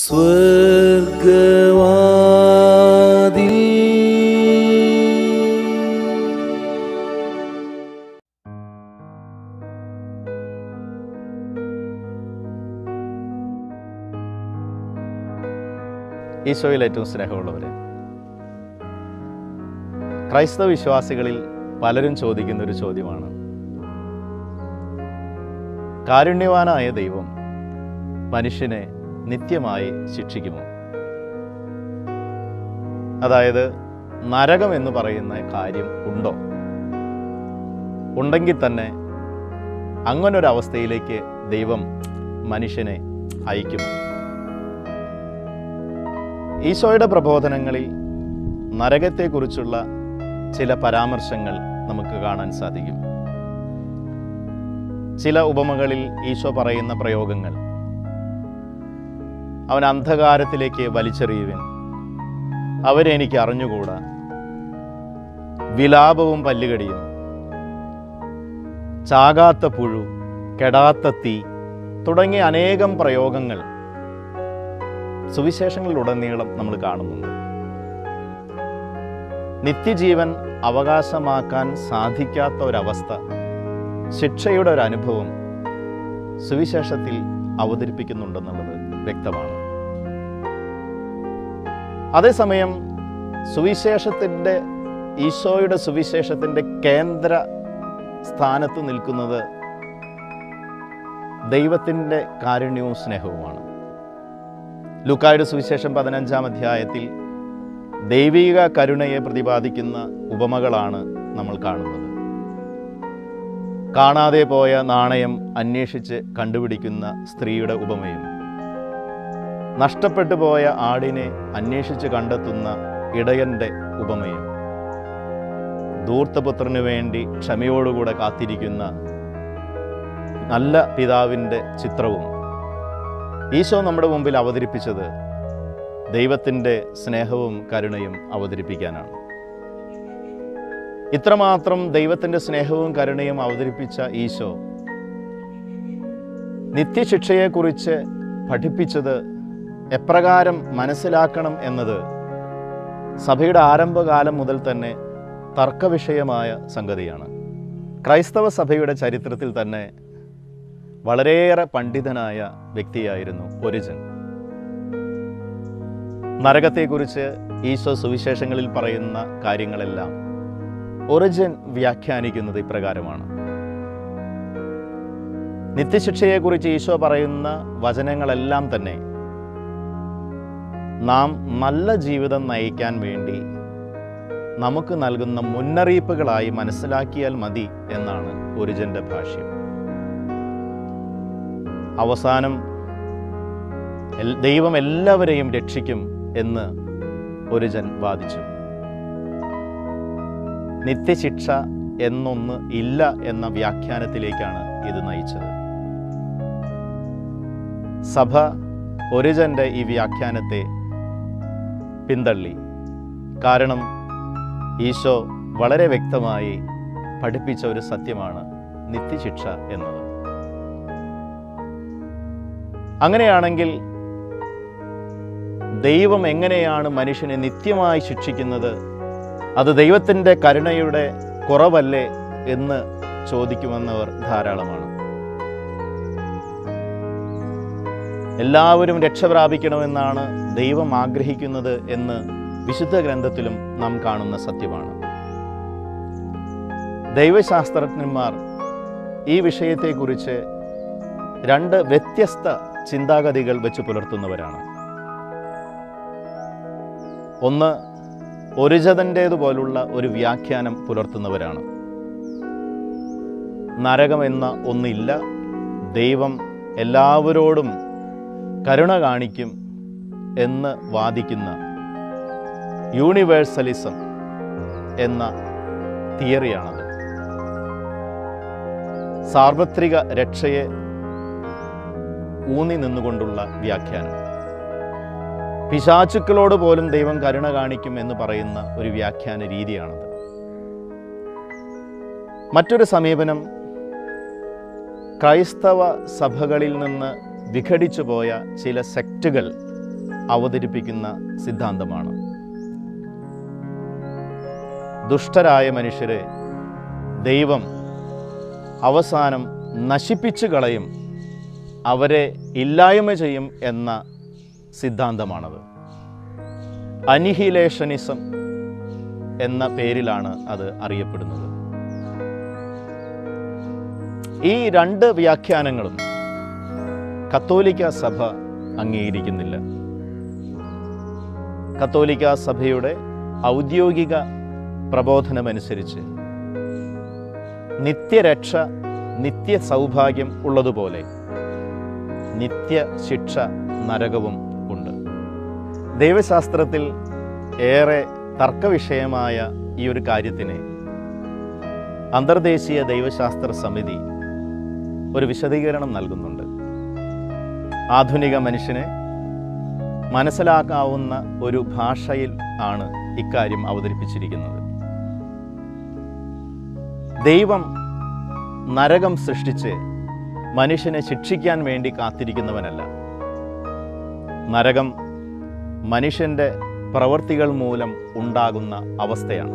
സ്വർഗവാതിൽ ഈശോയിൽ ഏറ്റവും സ്നേഹമുള്ളവരെ ക്രൈസ്തവ വിശ്വാസികളിൽ പലരും ചോദിക്കുന്ന ഒരു ചോദ്യമാണ് കാരുണ്യവാനായ ദൈവം മനുഷ്യനെ നിത്യമായി ശിക്ഷിക്കുമോ അതായത് നരകം എന്ന് പറയുന്ന കാര്യം ഉണ്ടോ ഉണ്ടെങ്കിൽ തന്നെ അങ്ങനൊരവസ്ഥയിലേക്ക് ദൈവം മനുഷ്യനെ അയക്കുമോ ഈശോയുടെ പ്രബോധനങ്ങളിൽ നരകത്തെക്കുറിച്ചുള്ള ചില പരാമർശങ്ങൾ നമുക്ക് കാണാൻ സാധിക്കും ചില ഉപമകളിൽ ഈശോ പറയുന്ന പ്രയോഗങ്ങൾ അവൻ അന്ധകാരത്തിലേക്ക് വലിച്ചെറിയുവിൻ അവരെ എനിക്ക് അറിഞ്ഞുകൂടാ വിലാപവും പല്ലുകടിയും ചാകാത്ത പുഴു കെടാത്ത തീ തുടങ്ങിയ അനേകം പ്രയോഗങ്ങൾ സുവിശേഷങ്ങളിലുടനീളം നമ്മൾ കാണുന്നുണ്ട് നിത്യജീവൻ അവകാശമാക്കാൻ സാധിക്കാത്ത ഒരവസ്ഥ ശിക്ഷയുടെ ഒരു അനുഭവം സുവിശേഷത്തിൽ അവതരിപ്പിക്കുന്നുണ്ടെന്നുള്ളത് വ്യക്തമാണ് അതേസമയം സുവിശേഷത്തിൻ്റെ ഈശോയുടെ സുവിശേഷത്തിൻ്റെ കേന്ദ്ര സ്ഥാനത്ത് നിൽക്കുന്നത് ദൈവത്തിൻ്റെ കാരുണ്യവും സ്നേഹവുമാണ് ലൂക്കായുടെ സുവിശേഷം പതിനഞ്ചാം അധ്യായത്തിൽ ദൈവിക കരുണയെ പ്രതിപാദിക്കുന്ന ഉപമകളാണ് നമ്മൾ കാണുന്നത് കാണാതെ പോയ നാണയം അന്വേഷിച്ച് കണ്ടുപിടിക്കുന്ന സ്ത്രീയുടെ ഉപമയും നഷ്ടപ്പെട്ടു പോയ ആടിനെ അന്വേഷിച്ച് കണ്ടെത്തുന്ന ഇടയന്റെ ഉപമയും ധൂർത്തപുത്രനു വേണ്ടി ക്ഷമയോടുകൂടെ കാത്തിരിക്കുന്ന നല്ല പിതാവിൻ്റെ ചിത്രവും ഈശോ നമ്മുടെ മുമ്പിൽ അവതരിപ്പിച്ചത് ദൈവത്തിൻ്റെ സ്നേഹവും കരുണയും അവതരിപ്പിക്കാനാണ് ഇത്രമാത്രം ദൈവത്തിൻ്റെ സ്നേഹവും കരുണയും അവതരിപ്പിച്ച ഈശോ നിത്യശിക്ഷയെക്കുറിച്ച് പഠിപ്പിച്ചത് എപ്രകാരം മനസ്സിലാക്കണം എന്നത് സഭയുടെ ആരംഭകാലം മുതൽ തന്നെ തർക്കവിഷയമായ സംഗതിയാണ് ക്രൈസ്തവ സഭയുടെ ചരിത്രത്തിൽ തന്നെ വളരെയേറെ പണ്ഡിതനായ വ്യക്തിയായിരുന്നു ഒരിജൻ നരകത്തെക്കുറിച്ച് ഈശോ സുവിശേഷങ്ങളിൽ പറയുന്ന കാര്യങ്ങളെല്ലാം ഒറിജിൻ വ്യാഖ്യാനിക്കുന്നത് ഇപ്രകാരമാണ് നിത്യശിക്ഷയെക്കുറിച്ച് ഈശോ പറയുന്ന വചനങ്ങളെല്ലാം തന്നെ നാം നല്ല ജീവിതം നയിക്കാൻ വേണ്ടി നമുക്ക് നൽകുന്ന മുന്നറിയിപ്പുകളായി മനസ്സിലാക്കിയാൽ മതി എന്നാണ് ഒരിജന്റെ ഭാഷ്യം അവസാനം എൽ- ദൈവം എല്ലാവരെയും രക്ഷിക്കും എന്ന് ഒരു ജൻ വാദിച്ചു നിത്യശിക്ഷ എന്നൊന്ന് ഇല്ല എന്ന വ്യാഖ്യാനത്തിലേക്കാണ് ഇത് നയിച്ചത് സഭ ഒരിജന്റെ ഈ വ്യാഖ്യാനത്തെ പിന്തള്ളി കാരണം ഈശോ വളരെ വ്യക്തമായി പഠിപ്പിച്ച ഒരു സത്യമാണ് നിത്യശിക്ഷ എന്നത് അങ്ങനെയാണെങ്കിൽ ദൈവം എങ്ങനെയാണ് മനുഷ്യനെ നിത്യമായി ശിക്ഷിക്കുന്നത് അത് ദൈവത്തിൻ്റെ കരുണയുടെ കുറവല്ലേ എന്ന് ചോദിക്കുമെന്നവർ ധാരാളമാണ് എല്ലാവരും രക്ഷ പ്രാപിക്കണമെന്നാണ് ദൈവം ആഗ്രഹിക്കുന്നത് എന്ന് വിശുദ്ധ ഗ്രന്ഥത്തിലും നാം കാണുന്ന സത്യമാണ് ദൈവശാസ്ത്രജ്ഞന്മാർ ഈ വിഷയത്തെക്കുറിച്ച് രണ്ട് വ്യത്യസ്ത ചിന്താഗതികൾ വെച്ച് പുലർത്തുന്നവരാണ് ഒന്ന് ഒരിജതൻ്റേതുപോലുള്ള ഒരു വ്യാഖ്യാനം പുലർത്തുന്നവരാണ് നരകമെന്ന ഒന്നില്ല ദൈവം എല്ലാവരോടും കരുണ കാണിക്കും എന്ന് വാദിക്കുന്ന യൂണിവേഴ്സലിസം എന്ന തിയറിയാണത് സാർവത്രിക രക്ഷയെ ഊന്നി നിന്നുകൊണ്ടുള്ള വ്യാഖ്യാനം പിശാചുക്കളോട് പോലും ദൈവം കരുണ കാണിക്കും എന്ന് പറയുന്ന ഒരു വ്യാഖ്യാന രീതിയാണത് മറ്റൊരു സമീപനം ക്രൈസ്തവ സഭകളിൽ നിന്ന് വിഘടിച്ചു പോയ ചില സെക്റ്റുകൾ അവതരിപ്പിക്കുന്ന സിദ്ധാന്തമാണ് ദുഷ്ടരായ മനുഷ്യരെ ദൈവം അവസാനം നശിപ്പിച്ചു കളയും അവരെ ഇല്ലായ്മ ചെയ്യും എന്ന സിദ്ധാന്തമാണത് അനിഹിലേഷനിസം എന്ന പേരിലാണ് അത് അറിയപ്പെടുന്നത് ഈ രണ്ട് വ്യാഖ്യാനങ്ങളും കത്തോലിക്ക സഭ അംഗീകരിക്കുന്നില്ല കത്തോലിക്ക സഭയുടെ ഔദ്യോഗിക പ്രബോധനമനുസരിച്ച് നിത്യരക്ഷ നിത്യ സൗഭാഗ്യം ഉള്ളതുപോലെ നിത്യശിക്ഷ നരകവും ഉണ്ട് ദൈവശാസ്ത്രത്തിൽ ഏറെ തർക്കവിഷയമായ ഈ ഒരു കാര്യത്തിന് അന്തർദേശീയ ദൈവശാസ്ത്ര സമിതി ഒരു വിശദീകരണം നൽകുന്നുണ്ട് ആധുനിക മനുഷ്യന് മനസ്സിലാക്കാവുന്ന ഒരു ഭാഷയിൽ ആണ് ഇക്കാര്യം അവതരിപ്പിച്ചിരിക്കുന്നത് ദൈവം നരകം സൃഷ്ടിച്ച് മനുഷ്യനെ ശിക്ഷിക്കാൻ വേണ്ടി കാത്തിരിക്കുന്നവനല്ല നരകം മനുഷ്യൻ്റെ പ്രവൃത്തികൾ മൂലം ഉണ്ടാകുന്ന അവസ്ഥയാണ്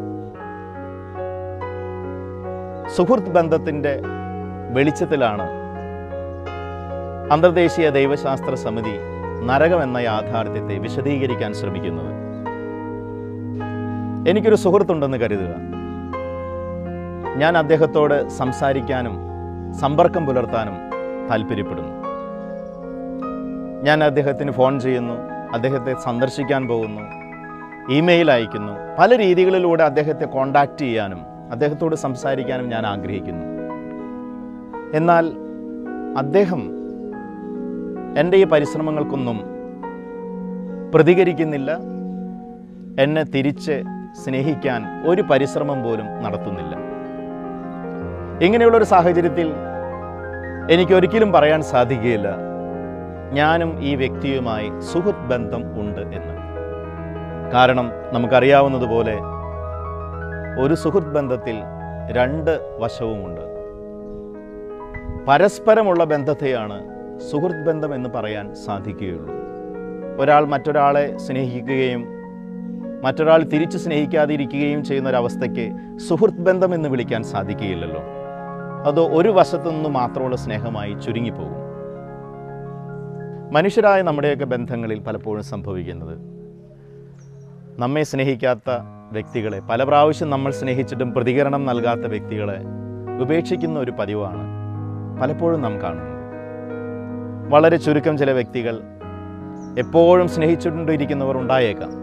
സുഹൃത്ത് ബന്ധത്തിൻ്റെ വെളിച്ചത്തിലാണ് അന്തർദേശീയ ദൈവശാസ്ത്ര സമിതി നരകം എന്ന യാഥാർത്ഥ്യത്തെ വിശദീകരിക്കാൻ ശ്രമിക്കുന്നത് എനിക്കൊരു സുഹൃത്തുണ്ടെന്ന് കരുതുക ഞാൻ അദ്ദേഹത്തോട് സംസാരിക്കാനും സമ്പർക്കം പുലർത്താനും താല്പര്യപ്പെടുന്നു ഞാൻ അദ്ദേഹത്തിന് ഫോൺ ചെയ്യുന്നു അദ്ദേഹത്തെ സന്ദർശിക്കാൻ പോകുന്നു ഇമെയിൽ അയക്കുന്നു പല രീതികളിലൂടെ അദ്ദേഹത്തെ കോണ്ടാക്റ്റ് ചെയ്യാനും അദ്ദേഹത്തോട് സംസാരിക്കാനും ഞാൻ ആഗ്രഹിക്കുന്നു എന്നാൽ അദ്ദേഹം എൻ്റെ ഈ പരിശ്രമങ്ങൾക്കൊന്നും പ്രതികരിക്കുന്നില്ല എന്നെ തിരിച്ച് സ്നേഹിക്കാൻ ഒരു പരിശ്രമം പോലും നടത്തുന്നില്ല ഇങ്ങനെയുള്ളൊരു സാഹചര്യത്തിൽ എനിക്കൊരിക്കലും പറയാൻ സാധിക്കുകയില്ല ഞാനും ഈ വ്യക്തിയുമായി സുഹൃത്ത് ബന്ധം ഉണ്ട് എന്ന് കാരണം നമുക്കറിയാവുന്നതുപോലെ ഒരു സുഹൃത്ത് ബന്ധത്തിൽ രണ്ട് വശവുമുണ്ട് പരസ്പരമുള്ള ബന്ധത്തെയാണ് സുഹൃത്ത് ബന്ധം എന്ന് പറയാൻ സാധിക്കുകയുള്ളൂ ഒരാൾ മറ്റൊരാളെ സ്നേഹിക്കുകയും മറ്റൊരാൾ തിരിച്ചു സ്നേഹിക്കാതിരിക്കുകയും ചെയ്യുന്ന ഒരവസ്ഥയ്ക്ക് സുഹൃത്ത് ബന്ധം എന്ന് വിളിക്കാൻ സാധിക്കുകയില്ലല്ലോ അത് ഒരു വശത്തു നിന്ന് മാത്രമുള്ള സ്നേഹമായി ചുരുങ്ങിപ്പോകും മനുഷ്യരായ നമ്മുടെയൊക്കെ ബന്ധങ്ങളിൽ പലപ്പോഴും സംഭവിക്കുന്നത് നമ്മെ സ്നേഹിക്കാത്ത വ്യക്തികളെ പല പ്രാവശ്യം നമ്മൾ സ്നേഹിച്ചിട്ടും പ്രതികരണം നൽകാത്ത വ്യക്തികളെ ഉപേക്ഷിക്കുന്ന ഒരു പതിവാണ് പലപ്പോഴും നാം കാണുന്നത് വളരെ ചുരുക്കം ചില വ്യക്തികൾ എപ്പോഴും സ്നേഹിച്ചുകൊണ്ടിരിക്കുന്നവർ ഉണ്ടായേക്കാം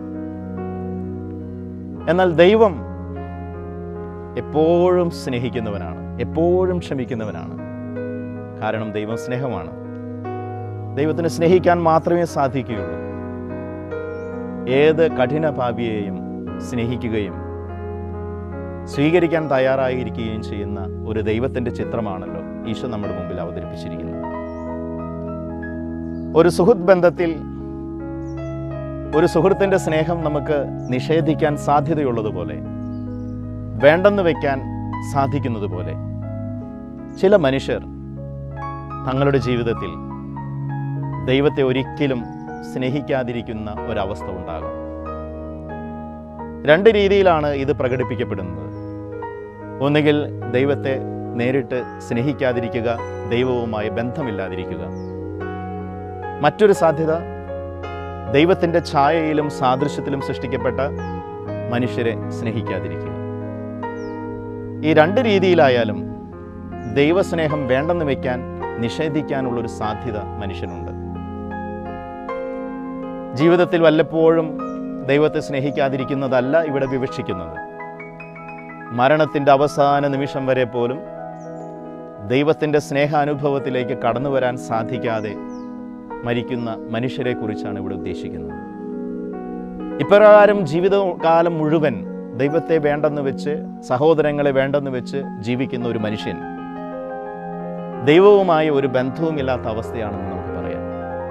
എന്നാൽ ദൈവം എപ്പോഴും സ്നേഹിക്കുന്നവനാണ് എപ്പോഴും ക്ഷമിക്കുന്നവനാണ് കാരണം ദൈവം സ്നേഹമാണ് ദൈവത്തിന് സ്നേഹിക്കാൻ മാത്രമേ സാധിക്കുകയുള്ളൂ ഏത് കഠിന പാപിയെയും സ്നേഹിക്കുകയും സ്വീകരിക്കാൻ തയ്യാറായിരിക്കുകയും ചെയ്യുന്ന ഒരു ദൈവത്തിൻ്റെ ചിത്രമാണല്ലോ ഈശോ നമ്മുടെ മുമ്പിൽ അവതരിപ്പിച്ചിരിക്കുന്നത് ഒരു സുഹൃത്ത് ബന്ധത്തിൽ ഒരു സുഹൃത്തിൻ്റെ സ്നേഹം നമുക്ക് നിഷേധിക്കാൻ സാധ്യതയുള്ളതുപോലെ വേണ്ടെന്ന് വയ്ക്കാൻ സാധിക്കുന്നത് പോലെ ചില മനുഷ്യർ തങ്ങളുടെ ജീവിതത്തിൽ ദൈവത്തെ ഒരിക്കലും സ്നേഹിക്കാതിരിക്കുന്ന ഒരവസ്ഥ ഉണ്ടാകും രണ്ട് രീതിയിലാണ് ഇത് പ്രകടിപ്പിക്കപ്പെടുന്നത് ഒന്നുകിൽ ദൈവത്തെ നേരിട്ട് സ്നേഹിക്കാതിരിക്കുക ദൈവവുമായി ബന്ധമില്ലാതിരിക്കുക മറ്റൊരു സാധ്യത ദൈവത്തിൻ്റെ ഛായയിലും സാദൃശ്യത്തിലും സൃഷ്ടിക്കപ്പെട്ട മനുഷ്യരെ സ്നേഹിക്കാതിരിക്കുക ഈ രണ്ട് രീതിയിലായാലും ദൈവസ്നേഹം വേണ്ടെന്ന് വയ്ക്കാൻ നിഷേധിക്കാനുള്ളൊരു സാധ്യത മനുഷ്യനുണ്ട് ജീവിതത്തിൽ വല്ലപ്പോഴും ദൈവത്തെ സ്നേഹിക്കാതിരിക്കുന്നതല്ല ഇവിടെ വിവക്ഷിക്കുന്നത് മരണത്തിൻ്റെ അവസാന നിമിഷം വരെ പോലും ദൈവത്തിൻ്റെ സ്നേഹാനുഭവത്തിലേക്ക് കടന്നു വരാൻ സാധിക്കാതെ മരിക്കുന്ന മനുഷ്യരെക്കുറിച്ചാണ് ഇവിടെ ഉദ്ദേശിക്കുന്നത് ഇപ്രകാരം ജീവിതകാലം മുഴുവൻ ദൈവത്തെ വേണ്ടെന്ന് വെച്ച് സഹോദരങ്ങളെ വേണ്ടെന്ന് വെച്ച് ജീവിക്കുന്ന ഒരു മനുഷ്യൻ ദൈവവുമായി ഒരു ബന്ധവുമില്ലാത്ത അവസ്ഥയാണെന്ന് നമുക്ക് പറയാം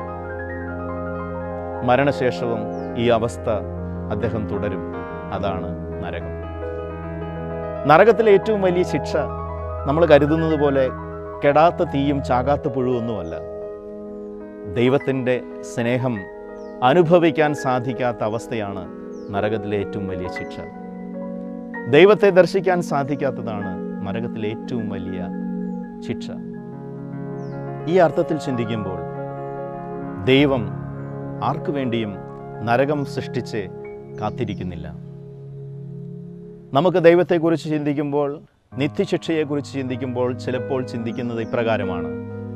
മരണശേഷവും ഈ അവസ്ഥ അദ്ദേഹം തുടരും അതാണ് നരകം നരകത്തിലെ ഏറ്റവും വലിയ ശിക്ഷ നമ്മൾ കരുതുന്നത് പോലെ കെടാത്ത തീയും ചാകാത്ത പുഴുവൊന്നുമല്ല ദൈവത്തിൻ്റെ സ്നേഹം അനുഭവിക്കാൻ സാധിക്കാത്ത അവസ്ഥയാണ് നരകത്തിലെ ഏറ്റവും വലിയ ശിക്ഷ ദൈവത്തെ ദർശിക്കാൻ സാധിക്കാത്തതാണ് നരകത്തിലെ ഏറ്റവും വലിയ ശിക്ഷ ഈ അർത്ഥത്തിൽ ചിന്തിക്കുമ്പോൾ ദൈവം ആർക്കു വേണ്ടിയും നരകം സൃഷ്ടിച്ച് കാത്തിരിക്കുന്നില്ല നമുക്ക് ദൈവത്തെക്കുറിച്ച് ചിന്തിക്കുമ്പോൾ നിത്യശിക്ഷയെക്കുറിച്ച് ചിന്തിക്കുമ്പോൾ ചിലപ്പോൾ ചിന്തിക്കുന്നത് ഇപ്രകാരമാണ്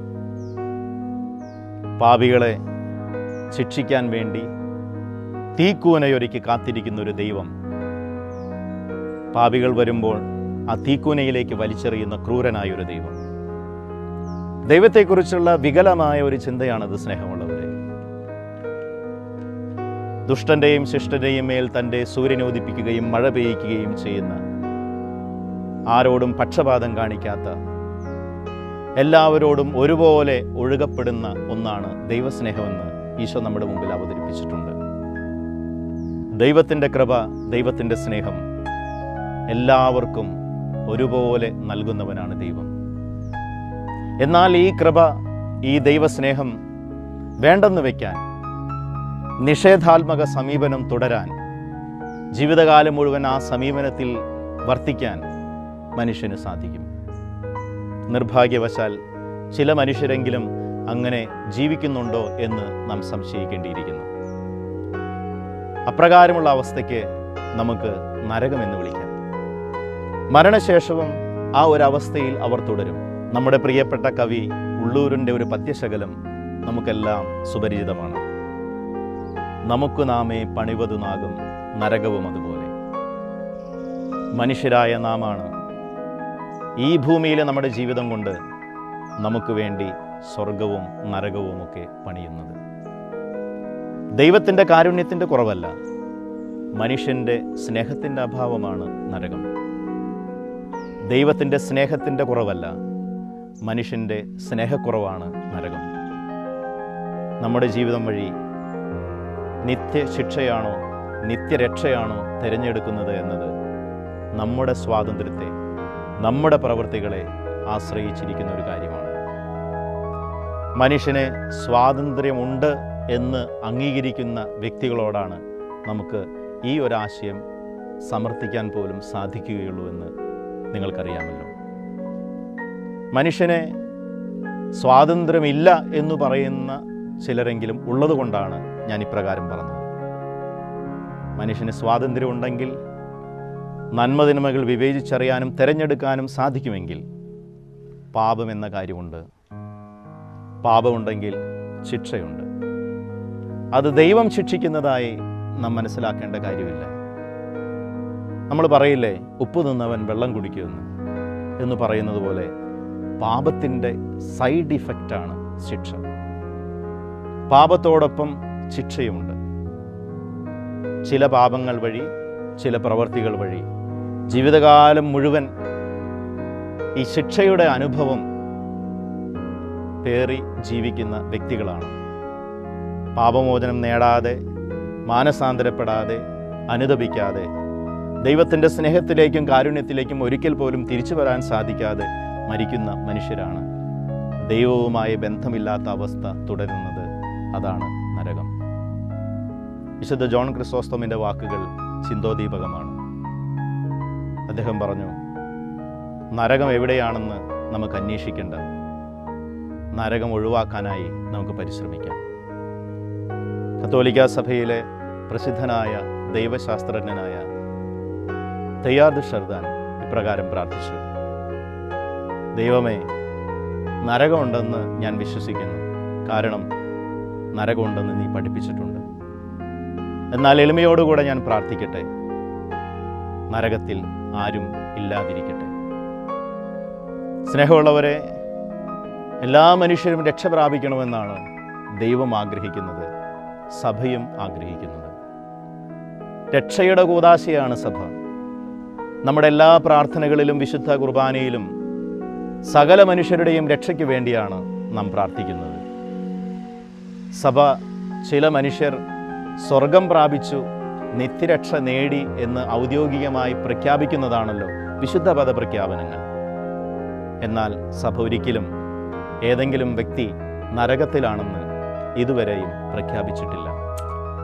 പാപികളെ ശിക്ഷിക്കാൻ വേണ്ടി തീക്കൂനയൊരുക്കി കാത്തിരിക്കുന്ന ഒരു ദൈവം പാപികൾ വരുമ്പോൾ ആ തീക്കൂനയിലേക്ക് വലിച്ചെറിയുന്ന ക്രൂരനായ ഒരു ദൈവം ദൈവത്തെക്കുറിച്ചുള്ള വികലമായ ഒരു ചിന്തയാണത് സ്നേഹമുള്ളവരെ ദുഷ്ടന്റെയും ശിഷ്ടന്റെയും മേൽ തൻ്റെ സൂര്യനോദിപ്പിക്കുകയും മഴ പെയ്യിക്കുകയും ചെയ്യുന്ന ആരോടും പക്ഷപാതം കാണിക്കാത്ത എല്ലാവരോടും ഒരുപോലെ ഒഴുകപ്പെടുന്ന ഒന്നാണ് ദൈവസ്നേഹമെന്ന് ഈശോ നമ്മുടെ മുമ്പിൽ അവതരിപ്പിച്ചിട്ടുണ്ട് ദൈവത്തിൻ്റെ കൃപ ദൈവത്തിൻ്റെ സ്നേഹം എല്ലാവർക്കും ഒരുപോലെ നൽകുന്നവനാണ് ദൈവം എന്നാൽ ഈ കൃപ ഈ ദൈവസ്നേഹം വേണ്ടെന്ന് വയ്ക്കാൻ നിഷേധാത്മക സമീപനം തുടരാൻ ജീവിതകാലം മുഴുവൻ ആ സമീപനത്തിൽ വർത്തിക്കാൻ മനുഷ്യന് സാധിക്കും നിർഭാഗ്യവശാൽ ചില മനുഷ്യരെങ്കിലും അങ്ങനെ ജീവിക്കുന്നുണ്ടോ എന്ന് നാം സംശയിക്കേണ്ടിയിരിക്കുന്നു അപ്രകാരമുള്ള അവസ്ഥയ്ക്ക് നമുക്ക് നരകമെന്ന് വിളിക്കാം മരണശേഷവും ആ ഒരു അവസ്ഥയിൽ അവർ തുടരും നമ്മുടെ പ്രിയപ്പെട്ട കവി ഉള്ളൂരിൻ്റെ ഒരു പദ്യശകലം നമുക്കെല്ലാം സുപരിചിതമാണ് നമുക്ക് നാമേ പണിവതു നാകും നരകവും അതുപോലെ മനുഷ്യരായ നാമാണ് ഈ ഭൂമിയിലെ നമ്മുടെ ജീവിതം കൊണ്ട് നമുക്ക് വേണ്ടി സ്വർഗവും നരകവുമൊക്കെ പണിയുന്നത് ദൈവത്തിൻ്റെ കാരുണ്യത്തിൻ്റെ കുറവല്ല മനുഷ്യൻ്റെ സ്നേഹത്തിൻ്റെ അഭാവമാണ് നരകം ദൈവത്തിൻ്റെ സ്നേഹത്തിൻ്റെ കുറവല്ല മനുഷ്യൻ്റെ സ്നേഹക്കുറവാണ് നരകം നമ്മുടെ ജീവിതം വഴി നിത്യശിക്ഷയാണോ നിത്യരക്ഷയാണോ തിരഞ്ഞെടുക്കുന്നത് എന്നത് നമ്മുടെ സ്വാതന്ത്ര്യത്തെ നമ്മുടെ പ്രവൃത്തികളെ ആശ്രയിച്ചിരിക്കുന്ന ഒരു കാര്യമാണ് മനുഷ്യന് സ്വാതന്ത്ര്യമുണ്ട് എന്ന് അംഗീകരിക്കുന്ന വ്യക്തികളോടാണ് നമുക്ക് ഈ ഒരാശയം സമർത്ഥിക്കാൻ പോലും സാധിക്കുകയുള്ളൂ എന്ന് നിങ്ങൾക്കറിയാമല്ലോ മനുഷ്യനെ സ്വാതന്ത്ര്യമില്ല എന്ന് പറയുന്ന ചിലരെങ്കിലും ഉള്ളതുകൊണ്ടാണ് ഞാൻ ഇപ്രകാരം പറഞ്ഞത് മനുഷ്യന് സ്വാതന്ത്ര്യമുണ്ടെങ്കിൽ നന്മതിന്മകൾ വിവേചിച്ചറിയാനും തിരഞ്ഞെടുക്കാനും സാധിക്കുമെങ്കിൽ പാപം എന്ന കാര്യമുണ്ട് പാപമുണ്ടെങ്കിൽ ശിക്ഷയുണ്ട് അത് ദൈവം ശിക്ഷിക്കുന്നതായി നാം മനസ്സിലാക്കേണ്ട കാര്യമില്ല നമ്മൾ പറയില്ലേ ഉപ്പ് നിന്നവൻ വെള്ളം കുടിക്കുമെന്ന് എന്ന് പറയുന്നത് പോലെ പാപത്തിൻ്റെ സൈഡ് ഇഫക്റ്റാണ് ശിക്ഷ പാപത്തോടൊപ്പം ശിക്ഷയുമുണ്ട് ചില പാപങ്ങൾ വഴി ചില പ്രവർത്തികൾ വഴി ജീവിതകാലം മുഴുവൻ ഈ ശിക്ഷയുടെ അനുഭവം പേറി ജീവിക്കുന്ന വ്യക്തികളാണ് പാപമോചനം നേടാതെ മാനസാന്തരപ്പെടാതെ അനുദപിക്കാതെ ദൈവത്തിൻ്റെ സ്നേഹത്തിലേക്കും കാരുണ്യത്തിലേക്കും ഒരിക്കൽ പോലും തിരിച്ചു വരാൻ സാധിക്കാതെ മരിക്കുന്ന മനുഷ്യരാണ് ദൈവവുമായി ബന്ധമില്ലാത്ത അവസ്ഥ തുടരുന്നത് അതാണ് നരകം വിശുദ്ധ ജോൺ ക്രിസോസ്തോമിൻ്റെ വാക്കുകൾ ചിന്തോദീപകമാണ് അദ്ദേഹം പറഞ്ഞു നരകം എവിടെയാണെന്ന് നമുക്ക് അന്വേഷിക്കേണ്ട നരകം ഒഴിവാക്കാനായി നമുക്ക് പരിശ്രമിക്കാം കത്തോലിക്ക സഭയിലെ പ്രസിദ്ധനായ ദൈവശാസ്ത്രജ്ഞനായ തെയ്യാദ് ഷർദാൻ ഇപ്രകാരം പ്രാർത്ഥിച്ചു ദൈവമേ നരകമുണ്ടെന്ന് ഞാൻ വിശ്വസിക്കുന്നു കാരണം നരകമുണ്ടെന്ന് നീ പഠിപ്പിച്ചിട്ടുണ്ട് എന്നാൽ എളിമയോടുകൂടെ ഞാൻ പ്രാർത്ഥിക്കട്ടെ നരകത്തിൽ ആരും ഇല്ലാതിരിക്കട്ടെ സ്നേഹമുള്ളവരെ എല്ലാ മനുഷ്യരും രക്ഷ പ്രാപിക്കണമെന്നാണ് ദൈവം ആഗ്രഹിക്കുന്നത് സഭയും ആഗ്രഹിക്കുന്നത് രക്ഷയുടെ കൂതാശയാണ് സഭ നമ്മുടെ എല്ലാ പ്രാർത്ഥനകളിലും വിശുദ്ധ കുർബാനയിലും സകല മനുഷ്യരുടെയും രക്ഷയ്ക്ക് വേണ്ടിയാണ് നാം പ്രാർത്ഥിക്കുന്നത് സഭ ചില മനുഷ്യർ സ്വർഗം പ്രാപിച്ചു നിത്യരക്ഷ നേടി എന്ന് ഔദ്യോഗികമായി പ്രഖ്യാപിക്കുന്നതാണല്ലോ വിശുദ്ധ പദ പ്രഖ്യാപനങ്ങൾ എന്നാൽ സഭ ഒരിക്കലും ഏതെങ്കിലും വ്യക്തി നരകത്തിലാണെന്ന് ഇതുവരെയും പ്രഖ്യാപിച്ചിട്ടില്ല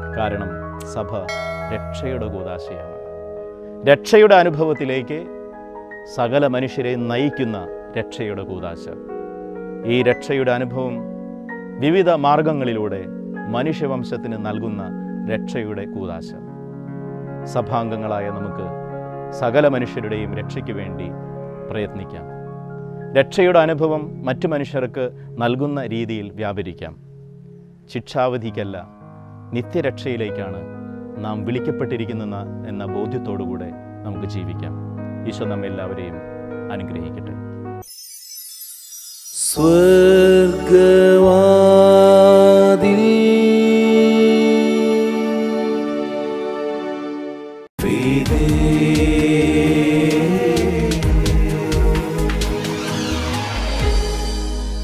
കാരണം സഭ രക്ഷയുടെ കൂതാശയാണ് രക്ഷയുടെ അനുഭവത്തിലേക്ക് സകല മനുഷ്യരെ നയിക്കുന്ന രക്ഷയുടെ കൂതാശ ഈ രക്ഷയുടെ അനുഭവം വിവിധ മാർഗങ്ങളിലൂടെ മനുഷ്യവംശത്തിന് നൽകുന്ന രക്ഷയുടെ കൂതാശ സഭാംഗങ്ങളായ നമുക്ക് സകല മനുഷ്യരുടെയും രക്ഷയ്ക്ക് വേണ്ടി പ്രയത്നിക്കാം രക്ഷയുടെ അനുഭവം മറ്റു മനുഷ്യർക്ക് നൽകുന്ന രീതിയിൽ വ്യാപരിക്കാം ശിക്ഷാവധിക്കല്ല നിത്യരക്ഷയിലേക്കാണ് നാം വിളിക്കപ്പെട്ടിരിക്കുന്ന എന്ന ബോധ്യത്തോടുകൂടെ നമുക്ക് ജീവിക്കാം ഈശോ നമ്മെല്ലാവരെയും അനുഗ്രഹിക്കട്ടെ സ്വർഗ